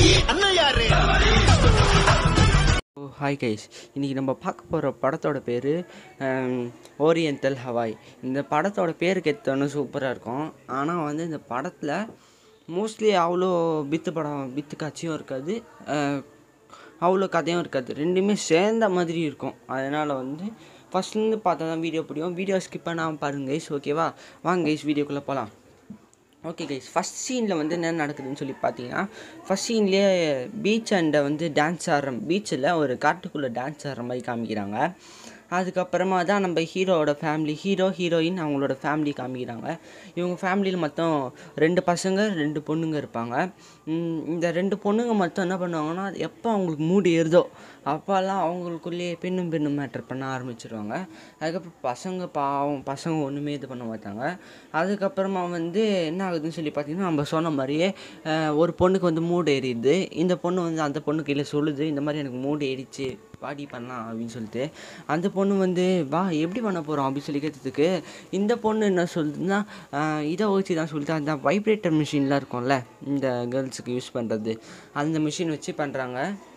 அண்ணன் யாரு hi guys இன்றைக்கி நம்ம பார்க்க போகிற படத்தோட பேர் ஓரியண்டல் ஹவாய் இந்த படத்தோட பேருக்கு எத்தனை சூப்பராக இருக்கும் ஆனால் வந்து இந்த படத்தில் மோஸ்ட்லி அவ்வளோ பித்து படம் பித்து காட்சியும் இருக்காது அஹ், அவ்வளோ கதையும் இருக்காது ரெண்டுமே சேர்ந்த மாதிரி இருக்கும் அதனால் வந்து ஃபஸ்ட்லேருந்து பார்த்தா தான் வீடியோ பிடிக்கும் வீடியோ ஸ்கிப் பண்ணாமல் பாருங்க கைஸ் ஓகேவா வாங்க கைஸ் வீடியோக்குள்ளே போகலாம் ஓகே கைஸ் ஃபஸ்ட் சீனில் வந்து என்ன நடக்குதுன்னு சொல்லி பார்த்தீங்கன்னா ஃபஸ்ட் சீன்லேயே பீச் அண்டை வந்து டான்ஸ் ஆடுற பீச்சில் ஒரு காட்டுக்குள்ளே டான்ஸ் ஆடுற மாதிரி காமிக்கிறாங்க அதுக்கப்புறமா தான் நம்ம ஹீரோவோட ஃபேமிலி ஹீரோ ஹீரோயின் அவங்களோட ஃபேமிலி காமிக்கிறாங்க இவங்க ஃபேமிலியில் மொத்தம் ரெண்டு பசங்க ரெண்டு பொண்ணுங்க இருப்பாங்க ம், இந்த ரெண்டு பொண்ணுங்க மட்டும் என்ன பண்ணுவாங்கன்னா எப்போ அவங்களுக்கு மூடு ஏறுதோ அப்போல்லாம் அவங்களுக்குள்ளேயே பெண்ணும் பெண்ணும் மேட்டர் பண்ண ஆரம்பிச்சிருவாங்க அதுக்கப்புறம் பசங்க பாவம் பசங்க ஒன்றுமே இது பண்ண மாட்டாங்க அதுக்கப்புறமா வந்து என்ன ஆகுதுன்னு சொல்லி பார்த்தீங்கன்னா நம்ம சொன்ன மாதிரியே அஹ், ஒரு பொண்ணுக்கு வந்து மூடு ஏறிடுது இந்த பொண்ணு வந்து அந்த பொண்ணு கையில் சொல்லுது இந்த மாதிரி எனக்கு மூடு ஏறிச்சு பாடி பண்ணலாம் அப்படின்னு சொல்லிட்டு அந்த பொண்ணு வந்து வா எப்படி பண்ண போகிறோம் அப்படின்னு சொல்லி கேட்டதுக்கு இந்த பொண்ணு என்ன சொல்லுதுன்னா ஆஹ் இதை வச்சு தான் சொல்லிட்டு அந்த வைப்ரேட்டர் மிஷின்லாம் இருக்கும்ல இந்த கேர்ள்ஸுக்கு யூஸ் பண்ணுறது அந்த மிஷின் வச்சு பண்ணுறாங்க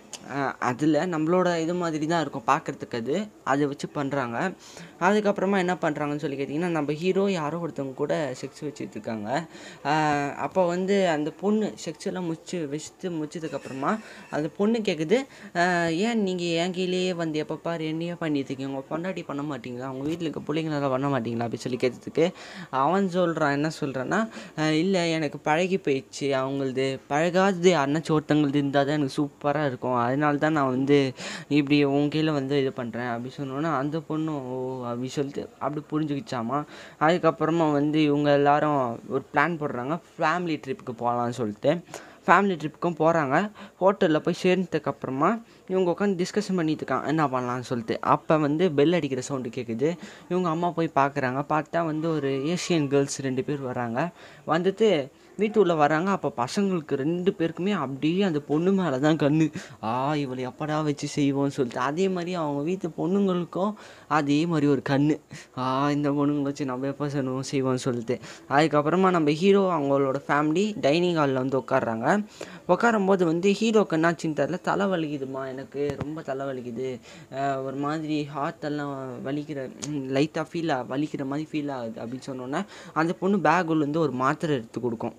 அதில் நம்மளோட இது மாதிரி தான் இருக்கும் பார்க்குறதுக்கு அது அதை வச்சு பண்ணுறாங்க அதுக்கப்புறமா என்ன பண்ணுறாங்கன்னு சொல்லி கேட்டிங்கன்னா நம்ம ஹீரோ யாரோ ஒருத்தவங்க கூட செக்ஸ் வச்சுட்டு இருக்காங்க ஆஹ் அப்போ வந்து அந்த பொண்ணு செக்ஸ் எல்லாம் முடிச்சு வச்சுட்டு முடிச்சதுக்கப்புறமா அந்த பொண்ணு கேட்குது ஆஹ் ஏன் நீங்கள் என் கீழேயே வந்து எப்போ பாரு என்னையே பண்ணிட்டு இருக்கீங்க உங்கள் பொண்டாட்டி பண்ண மாட்டீங்களா உங்கள் வீட்டில் இருக்க பிள்ளைங்களெல்லாம் பண்ண மாட்டீங்களா அப்படின்னு சொல்லி கேட்டதுக்கு அவன் சொல்கிறான் என்ன சொல்கிறான்னா இல்லை எனக்கு பழகி போயிடுச்சு அவங்களது பழகாதது யாருனாச்சும் ஒருத்தவங்களது இருந்தால் தான் எனக்கு சூப்பராக இருக்கும் அதனால தான் நான் வந்து இப்படி உன் கீழே வந்து இது பண்ணுறேன் அப்படி சொன்னோன்னே அந்த பொண்ணும் ஓ அப்படி சொல்லிட்டு அப்படி புரிஞ்சுக்கிச்சாமா அதுக்கப்புறமா வந்து இவங்க எல்லாரும் ஒரு பிளான் போடுறாங்க ஃபேமிலி ட்ரிப்புக்கு போகலான்னு சொல்லிட்டு ஃபேமிலி ட்ரிப்புக்கும் போகிறாங்க ஹோட்டலில் போய் சேர்ந்ததுக்கப்புறமா இவங்க உட்காந்து டிஸ்கஷன் பண்ணிட்டு இருக்காங்க என்ன பண்ணலாம்னு சொல்லிட்டு அப்போ வந்து பெல் அடிக்கிற சவுண்டு கேட்குது இவங்க அம்மா போய் பார்க்குறாங்க பார்த்தா வந்து ஒரு ஏஷியன் கேர்ள்ஸ் ரெண்டு பேர் வராங்க வந்துட்டு வீட்டு உள்ள வராங்க அப்போ பசங்களுக்கு ரெண்டு பேருக்குமே அப்படியே அந்த பொண்ணு மேலே தான் கண்ணு ஆ இவளை எப்படா வச்சு செய்வோம்னு சொல்லிட்டு அதே மாதிரி அவங்க வீட்டு பொண்ணுங்களுக்கும் அதே மாதிரி ஒரு கண்ணு ஆ இந்த பொண்ணுங்களை வச்சு நம்ம எப்போ செய்வோம் செய்வோம்னு சொல்லிட்டு அதுக்கப்புறமா நம்ம ஹீரோ அவங்களோட ஃபேமிலி டைனிங் ஹாலில் வந்து உட்காடுறாங்க உட்காரும்போது வந்து ஹீரோக்கு என்னாச்சுன்னு தெரில தலை வலிக்குதுமா எனக்கு ரொம்ப தலை வலிக்குது அஹ் ஒரு மாதிரி ஹார்ட் எல்லாம் வலிக்கிற லைட்டாக ஃபீல் வலிக்கிற மாதிரி ஃபீல் ஆகுது அப்படின்னு சொன்னோன்னே அந்த பொண்ணு பேக்குள்ளேருந்து ஒரு மாத்திரை எடுத்து கொடுக்கும்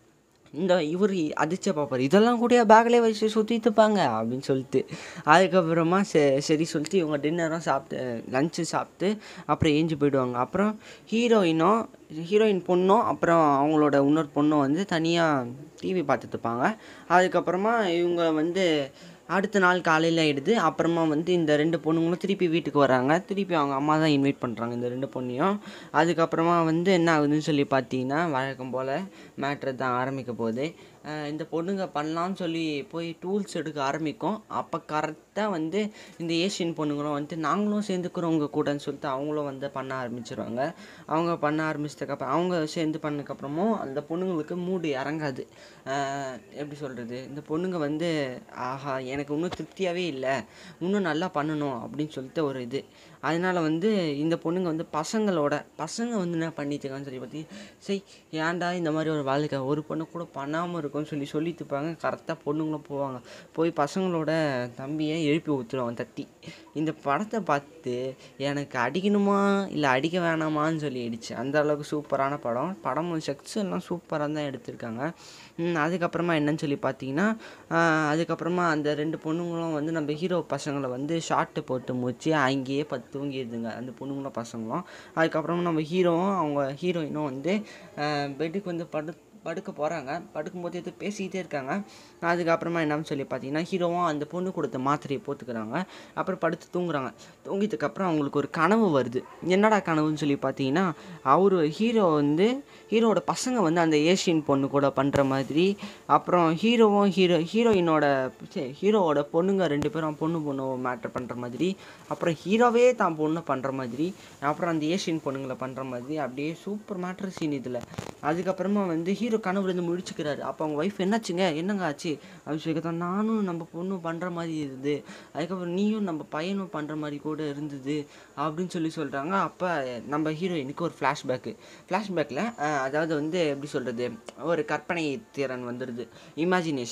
இந்த இவர் அதிர்ச்சியா பார்ப்பார் இதெல்லாம் கூட பேக்லேயே வச்சு சுற்றிட்டு இருப்பாங்க அப்படின்னு சொல்லிட்டு அதுக்கப்புறமா சே சரி சொல்லிட்டு இவங்க டின்னரும் சாப்பிட்டு லஞ்சு சாப்பிட்டு அப்புறம் ஏஞ்சி போயிடுவாங்க அப்புறம் ஹீரோயினும் ஹீரோயின் பொண்ணும் அப்புறம் அவங்களோட இன்னொரு பொண்ணும் வந்து தனியாக டிவி பார்த்துட்டு இருப்பாங்க அதுக்கப்புறமா இவங்க வந்து அடுத்த நாள் காலையில் ஆயிடுது அப்புறமா வந்து இந்த ரெண்டு பொண்ணுங்களும் திருப்பி வீட்டுக்கு வராங்க திருப்பி அவங்க அம்மா தான் இன்வைட் பண்ணுறாங்க இந்த ரெண்டு பொண்ணையும் அதுக்கப்புறமா வந்து என்ன ஆகுதுன்னு சொல்லி பார்த்தீங்கன்னா வழக்கம் போல் மேட்ரு தான் ஆரம்பிக்க போகுது அஹ் இந்த பொண்ணுங்க பண்ணலாம்னு சொல்லி போய் டூல்ஸ் எடுக்க ஆரம்பிக்கும் அப்போ கரெக்டாக வந்து இந்த ஏஷியன் பொண்ணுங்களும் வந்து நாங்களும் சேர்ந்துக்கிறோம் உங்கள் கூடன்னு சொல்லிட்டு அவங்களும் வந்து பண்ண ஆரம்பிச்சிருவாங்க அவங்க பண்ண ஆரம்பிச்சதுக்கப்புறம் அவங்க சேர்ந்து பண்ணதுக்கப்புறமும் அந்த பொண்ணுங்களுக்கு மூடு இறங்காது அஹ் எப்படி சொல்கிறது இந்த பொண்ணுங்க வந்து ஆஹா எனக்கு இன்னும் திருப்தியாகவே இல்லை இன்னும் நல்லா பண்ணணும் அப்படின்னு சொல்லிட்டு ஒரு இது அதனால வந்து இந்த பொண்ணுங்க வந்து பசங்களோட பசங்க வந்து என்ன பண்ணிட்டு இருக்கான்னு சொல்லி பார்த்தி சரி ஏன்டா இந்த மாதிரி ஒரு வாழ்க்கை ஒரு பொண்ணு கூட பண்ணாமல் இருக்கும்னு சொல்லி சொல்லிட்டு இருப்பாங்க கரெக்டாக பொண்ணுங்களும் போவாங்க போய் பசங்களோட தம்பியை எழுப்பி ஊற்றுருவாங்க தட்டி இந்த படத்தை பார்த்து எனக்கு அடிக்கணுமா இல்லை அடிக்க வேணாமான்னு சொல்லி ஆயிடுச்சு அந்த அளவுக்கு சூப்பரான படம் படமும் செக்ஸ் எல்லாம் சூப்பராக தான் எடுத்திருக்காங்க ம், அதுக்கப்புறமா என்னன்னு சொல்லி பார்த்தீங்கன்னா ஆஹ், அதுக்கப்புறமா அந்த ரெண்டு பொண்ணுங்களும் வந்து நம்ம ஹீரோ பசங்களை வந்து ஷார்ட்டு போட்டு முடிச்சு அங்கேயே பத்து தூங்கிடுதுங்க அந்த பொண்ணுங்களும் பசங்களும் அதுக்கப்புறமா நம்ம ஹீரோவும் அவங்க ஹீரோயினும் வந்து பெட்டுக்கு வந்து படு படுக்க போகிறாங்க படுக்கும்போது எது பேசிக்கிட்டே இருக்காங்க அதுக்கப்புறமா என்னன்னு சொல்லி பார்த்தீங்கன்னா ஹீரோவும் அந்த பொண்ணு கொடுத்த மாத்திரையை போட்டுக்கிறாங்க அப்புறம் படுத்து தூங்குறாங்க தூங்கிட்டதுக்கப்புறம் அவங்களுக்கு ஒரு கனவு வருது என்னடா கனவுன்னு சொல்லி பார்த்தீங்கன்னா அவர் ஹீரோ வந்து ஹீரோவோட பசங்க வந்து அந்த ஏஷியன் பொண்ணு கூட பண்ணுற மாதிரி அப்புறம் ஹீரோவும் ஹீரோ ஹீரோயினோட ச்சே, ஹீரோவோட பொண்ணுங்க ரெண்டு பேரும் பொண்ணு பொண்ணு மேட்டர் பண்ணுற மாதிரி அப்புறம் ஹீரோவே தான் பொண்ணை பண்ணுற மாதிரி அப்புறம் அந்த ஏஷியன் பொண்ணுங்களை பண்ணுற மாதிரி அப்படியே சூப்பர் மேட்டர் சீன் இதில் அதுக்கப்புறமா வந்து ஹீரோ கனவுலேருந்து முழிச்சுக்கிறாரு அப்போ அவங்க ஒய்ஃப் என்னாச்சுங்க என்னங்க ஆச்சு அப்படின்னு சொல்லி கேட்டா, நானும் நம்ம பொண்ணும் பண்ணுற மாதிரி இருந்தது அதுக்கப்புறம் நீயும் நம்ம பையனும் பண்ணுற மாதிரி கூட இருந்தது அப்படின்னு சொல்லி சொல்கிறாங்க அப்போ நம்ம ஹீரோயினுக்கு ஒரு ஃப்ளாஷ்பேக்கு ஃப்ளாஷ்பேக்கில் அதாவது வந்து எப்படி சொல்கிறது ஒரு கற்பனை திறன் வந்துடுது இமேஜினேஷன்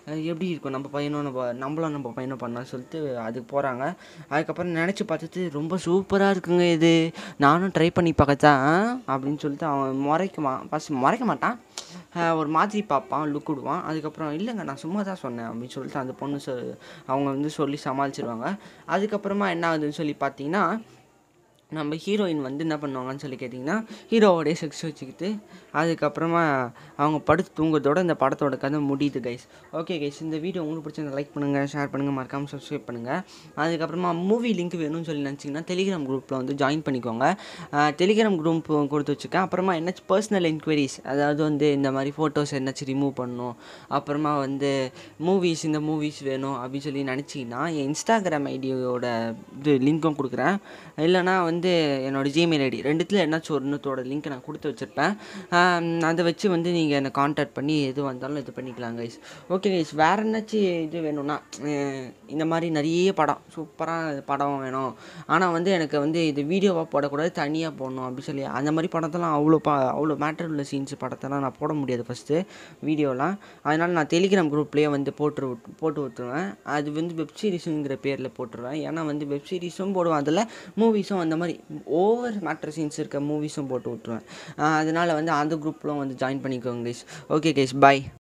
அஹ் எப்படி இருக்கும் நம்ம பையனும் நம்ம நம்மளும் நம்ம பையனும் பண்ணால் சொல்லிட்டு அதுக்கு போகிறாங்க அதுக்கப்புறம் நினச்சி பார்த்துட்டு ரொம்ப சூப்பராக இருக்குங்க இது நானும் ட்ரை பண்ணி பார்க்கத்தா அப்படின்னு சொல்லிட்டு அவன் முறைக்குவான் ஃபஸ்ட் முறைக்க மாட்டான் அஹ் ஒரு மாதிரி பார்ப்பான் லுக் விடுவான் அதுக்கப்புறம் இல்லைங்க நான் சும்மா தான் சொன்னேன் அப்படின்னு சொல்லிட்டு அந்த பொண்ணு சொ அவங்க வந்து சொல்லி சமாளிச்சிருவாங்க அதுக்கப்புறமா என்ன ஆகுதுன்னு சொல்லி பார்த்தீங்கன்னா நம்ம ஹீரோயின் வந்து என்ன பண்ணுவாங்கன்னு சொல்லி கேட்டிங்கன்னா ஹீரோவோடைய செக்ஸ் வச்சுக்கிட்டு அதுக்கப்புறமா அவங்க படுத்து தூங்குறதோட இந்த படத்தோட கதை முடியுது கைஸ் ஓகே கைஸ் இந்த வீடியோ உங்களுக்கு பிடிச்சிருந்தா லைக் பண்ணுங்கள் ஷேர் பண்ணுங்கள் மறக்காமல் சப்ஸ்கிரைப் பண்ணுங்கள் அதுக்கப்புறமா மூவி லிங்க் வேணும்னு சொல்லி நினச்சிங்கன்னா டெலிகிராம் குரூப்பில் வந்து ஜாயின் பண்ணிக்கோங்க டெலிகிராம் குரூப் கொடுத்து வச்சுருக்கேன் அப்புறமா என்னாச்சு பர்சனல் என்கொயரிஸ் அதாவது வந்து இந்த மாதிரி ஃபோட்டோஸ் என்னாச்சும் ரிமூவ் பண்ணணும் அப்புறமா வந்து மூவிஸ் இந்த மூவிஸ் வேணும் அப்படின்னு சொல்லி நினச்சிங்கன்னா என் இன்ஸ்டாகிராம் ஐடியோட இது லிங்க்கும் கொடுக்குறேன் இல்லைனா வந்து என்னோடய ஜிமெயில் ஐடி ரெண்டுத்தில் என்னாச்சும் ஒன்றுத்தோட லிங்க் நான் கொடுத்து வச்சுருப்பேன் அதை வச்சு வந்து நீங்கள் என்னை காண்டாக்ட் பண்ணி எது வந்தாலும் இது பண்ணிக்கலாம் கைஸ் ஓகே கைஸ் வேறு என்னாச்சும் இது வேணும்னா அஹ் இந்த மாதிரி நிறைய படம் சூப்பராக படம் வேணும் ஆனால் வந்து எனக்கு வந்து இது வீடியோவாக போடக்கூடாது தனியாக போடணும் அப்படின்னு சொல்லி அந்த மாதிரி படத்தெல்லாம் அவ்வளோ பா அவ்வளோ மேட்டர் உள்ள சீன்ஸ் படத்தெல்லாம் நான் போட முடியாது ஃபஸ்ட்டு வீடியோலாம் அதனால் நான் டெலிகிராம் குரூப்லேயே வந்து போட்டு விட்- போட்டு விட்டுருவேன் அது வந்து வெப் சீரிஸுங்கிற பேரில் போட்டுருவேன் ஏன்னா வந்து வெப் சீரிஸும் போடுவேன் அதில் மூவிஸும் அந்த மாதிரி ஓவர் மேட்டர் சீன்ஸ் இருக்க மூவிஸும் போட்டு விட்ருவேன் அதனால் வந்து அந்த குரூப்லாம் வந்து ஜாயின் பண்ணிக்கோங்க கைஸ் ஓகே கைஸ் பாய்